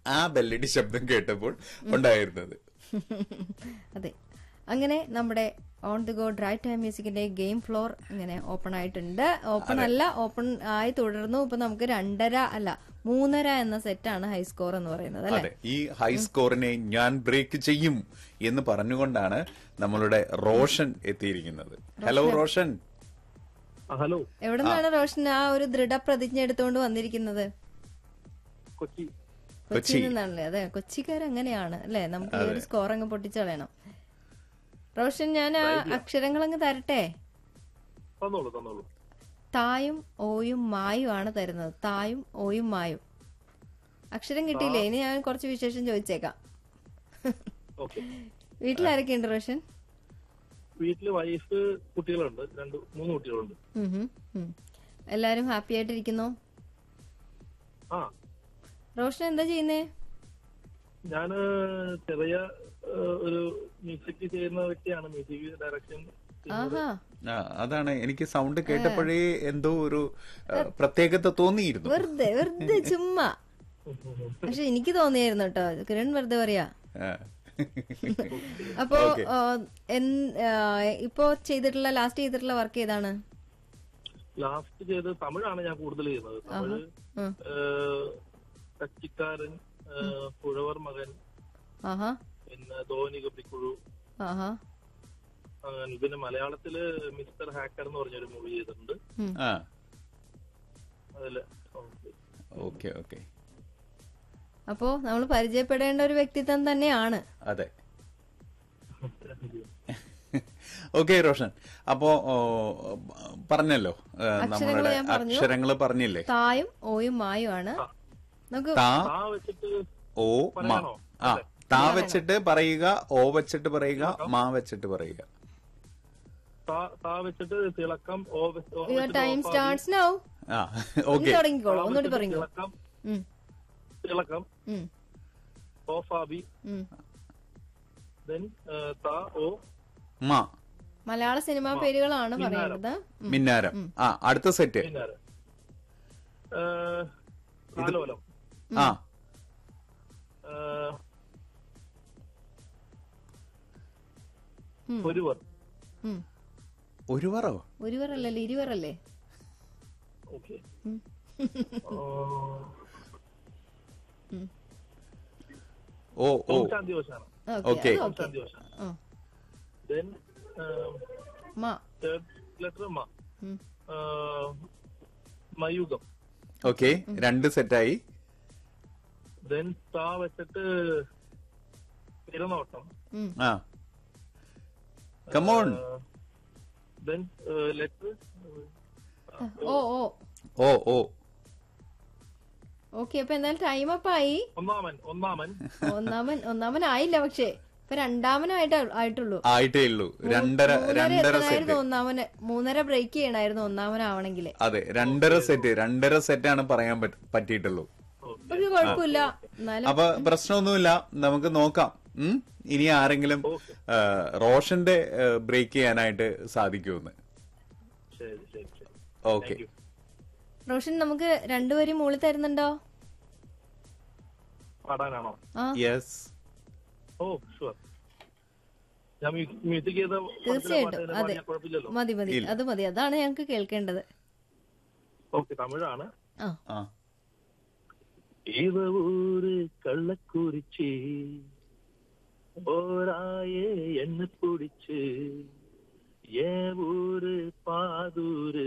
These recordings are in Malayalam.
ആ ബെല്ലടി ശബ്ദം കേട്ടപ്പോൾ ഉണ്ടായിരുന്നത് അതെ അങ്ങനെ നമ്മുടെ on the go dry time മ്യൂസിക്കിന്റെ ഗെയിം ഫ്ലോർ ഇങ്ങനെ ഓപ്പൺ ആയിട്ടുണ്ട് ഓപ്പൺ അല്ല ഓപ്പൺ ആയി തുടർന്നു ഇപ്പൊ നമുക്ക് രണ്ടര അല്ല മൂന്നര എന്ന സെറ്റാണ് ഹൈ സ്കോർ എന്ന് പറയുന്നത് അല്ലെ അതെ ഈ ഹൈ സ്കോറിനെ ഞാൻ ബ്രേക്ക് ചെയ്യും എന്ന് പറഞ്ഞുകൊണ്ടാണ് നമ്മളുടെ റോഷൻ എത്തിയിരിക്കുന്നത് ഹലോ റോഷൻ ആ, ഹലോ എവിടെ നിന്നാണ് റോഷൻ ആ ഒരു ദൃഢപ്രതിജ്ഞ എടുത്തുകൊണ്ട് വന്നിരിക്കുന്നത് കൊച്ചി കൊച്ചിയിൽ നിന്നാണല്ലേ അതെ കൊച്ചിക്കാർ അങ്ങനെയാണ് അല്ലെ നമുക്ക് ഈ ഒരു സ്കോർ അങ്ങ് പൊട്ടിച്ചളയണം റോഷൻ ഞാൻ ആ അക്ഷരങ്ങൾ അങ്ങ് തരട്ടെ തന്നോളൂ തന്നോളൂ തായും ഓയും മായും ആണ് തരുന്നത് തായും ഓയും മായും അക്ഷരം കിട്ടിയില്ലേ ഇനി ഞാൻ കുറച്ച് വിശേഷം ചോദിച്ചേക്കാം ഓക്കെ വീട്ടിലാരൊക്കെയുണ്ട് റോഷൻ വീട്ടില് വൈഫ് കുട്ടികളുണ്ട് രണ്ട് മൂന്ന് കുട്ടികളുണ്ട് ഉം ഹും, ഉം. എല്ലാരും ഹാപ്പി ആയിട്ടിരിക്കുന്നു ആ റോഷൻ എന്താ ചെയ്യുന്നേ ഞാന് ചെറിയ ഏ, ഒരു മ്യൂസിക് ചെയ്യുന്ന വ്യക്തിയാണ് മ്യൂസിക് ഡയറക്ഷൻ ആഹാ ആ, അതാണ് എനിക്ക് സൗണ്ട് കേട്ടപ്പോഴേ എന്തോ ഒരു ആ, പ്രത്യേകത തോന്നിയിരുന്നു വെറുതെ വെറുതെ ചുമ്മാ പക്ഷെ എനിക്ക് തോന്നിയായിരുന്നു കേട്ടോ കിരൺ വെറുതെ പറയാ ആ. അപ്പോ ആ, എൻ- ആ, ഇപ്പോ ചെയ്തിട്ടുള്ള ലാസ്റ്റ് ചെയ്തിട്ടുള്ള വർക്ക് ഏതാണ് ലാസ്റ്റ് ചെയ്ത് തമിഴാണ് ഞാൻ കൂടുതൽ ചെയ്യുന്നത് തമിഴ് ഉം. ഏ, കച്ചിക്കാരൻ ഏ, പുഴവർ മകൻ ആഹാ പിന്നെ ധോനി കപ്പിക്കുഴു ആഹാ അങ്ങനെ പിന്നെ മലയാളത്തില് മിസ്റ്റർ ഹാക്കർ എന്ന് പറഞ്ഞൊരു മൂവി ചെയ്തിട്ടുണ്ട് ആ അതില് ഓക്കെ ഓക്കെ അപ്പോ നമ്മൾ പരിചയപ്പെടേണ്ട ഒരു വ്യക്തിത്വം തന്നെയാണ് അതെ ഓക്കെ റോഷൻ അപ്പോ ഓ, പറഞ്ഞല്ലോ ഏ, നമ്മളുടെ ഞാൻ പറഞ്ഞു. അക്ഷരങ്ങൾ പറഞ്ഞില്ലേ തായും ഓയും മായും ആണ് നമുക്ക് താ ആ വെച്ചിട്ട് ഓ മ പറയണോ? ആ താ വെച്ചിട്ട് പറയുക ഓ വെച്ചിട്ട് പറയുക മാ വെച്ചിട്ട് പറയുക താ- താ വെച്ചിട്ട് തിളക്കം ഓ വെച്ച്- ഓ യുവർ വെച്ചിട്ട് ടൈം ഓഫാക്കി, സ്റ്റാർട്ട്സ് നൗ ആ ഇനി ഓക്കെ തുടങ്ങിക്കോളൂ താ ഒന്നുകൂടി വെച്ചിട്ട് പറഞ്ഞു തിളക്കം ഉം, തിളക്കം ഉം, ഓഫാബി ഉം. ദെൻ താ ഓ മാ മലയാള സിനിമാ പേരുകളാണ് പറയേണ്ടത് ഉം. മിന്നാരം ആ അടുത്ത സെറ്റ് പിന്നെ താലോലം ആ ഏ, ഒരുവർ ഉം. ഒരു പറോ ഒരുവരല്ലല്ലോ ഇരുവരല്ലേ ഓക്കെ ഉം. ഓ ഓ ശാന്തി വശാണ് ഓക്കെ Okay. അത് ഓക്കെ ശാന്തി വശാണ് ആ, ദെൻ മാ തേർഡ് ലെറ്റർ മ ഉം. ഏ, മയുഗം ഓക്കെ രണ്ട് സെറ്റായി ദെൻ താ വെച്ചിട്ട് തിരനോട്ടം ഉം. ആ കമോൺ ദെൻ ലെറ്റർ ഓ ഓ ഓ ഓ ഓക്കെ അപ്പൊ എന്തായാലും ടൈം അപ്പ് ആയി ഒന്നാമൻ ഒന്നാമൻ ഒന്നാമൻ ഒന്നാമൻ ആയില്ല പക്ഷേ ഇപ്പൊ രണ്ടാമനായിട്ട് ആയിട്ടുള്ളൂ ആയിട്ടേ ഉള്ളൂ രണ്ടര മൂന്നര രണ്ടര സെറ്റ് എത്തണമായിരുന്നു ഒന്നാമന് മൂന്നര ബ്രേക്ക് ചെയ്യണമായിരുന്നു ഒന്നാമനാവണമെങ്കിൽ അതെ രണ്ടര സെറ്റ് രണ്ടര സെറ്റാണ് പറയാൻ പറ്റ- പറ്റിയിട്ടുള്ളൂ ഒരു കുഴപ്പമില്ല എന്നാലും അപ്പൊ പ്രശ്നമൊന്നുമില്ല നമുക്ക് നോക്കാം ഉം? ഇനി ആരെങ്കിലും ആ, റോഷന്റെ ബ്രേക്ക് ചെയ്യാനായിട്ട് സാധിക്കുമെന്ന് ശരി ശരി ശരി ഓക്കെ Thank you. റോഷൻ നമുക്ക് രണ്ടുപേരും മുകളിൽ തരുന്നുണ്ടോ പാടാനാണോ ആ യെസ് ഓ ഷുവർ ഞാൻ മ്യൂസിക് ചെയ്ത തീർച്ചയായിട്ടും അതെ പാടിയാൽ കുഴപ്പമില്ലല്ലോ മതി മതി അത് മതി അതാണ് ഞങ്ങൾക്ക് കേൾക്കേണ്ടത് ഓക്കെ തമിഴാണ് ആ ആ இவ ஊரு கள்ளக்குறிச்சி ஓராயே என்ன பிடிச்சு என் ஊரு பாதூரு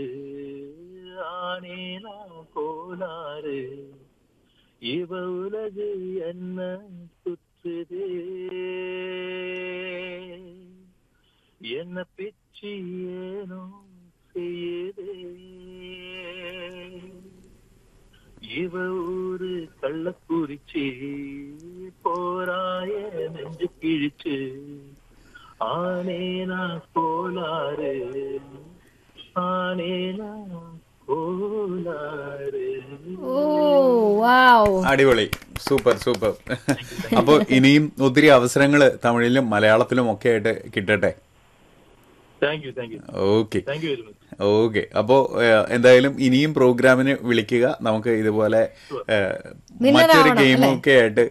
ஆனேனா கோலாறு இவ உலகு என்ன சுற்றுதே என்ன பிச்சு ஏனோ செய்யுதே இவ ஊரு கள்ளக்குறிச்சி போராய நெஞ்சு கிழிச்சு ஆனேனா கோளாறு ஆனேனா கோளாறு ഓ വാവ് അടിപൊളി സൂപ്പർ സൂപ്പർ അപ്പോൾ ഇനിയും ഒത്തിരി അവസരങ്ങൾ തമിഴിലും മലയാളത്തിലും ഒക്കെ ആയിട്ട് കിട്ടട്ടെ thank you thank you okay thank you very much okay അപ്പോ ഏഹ്, എന്തായാലും ഇനിയും പ്രോഗ്രാമിന് വിളിക്കുക നമുക്ക് ഇതുപോലെ ഏഹ്, മറ്റൊരു വിന്നറാവണം, ഗെയിമൊക്കെ ആയിട്ട്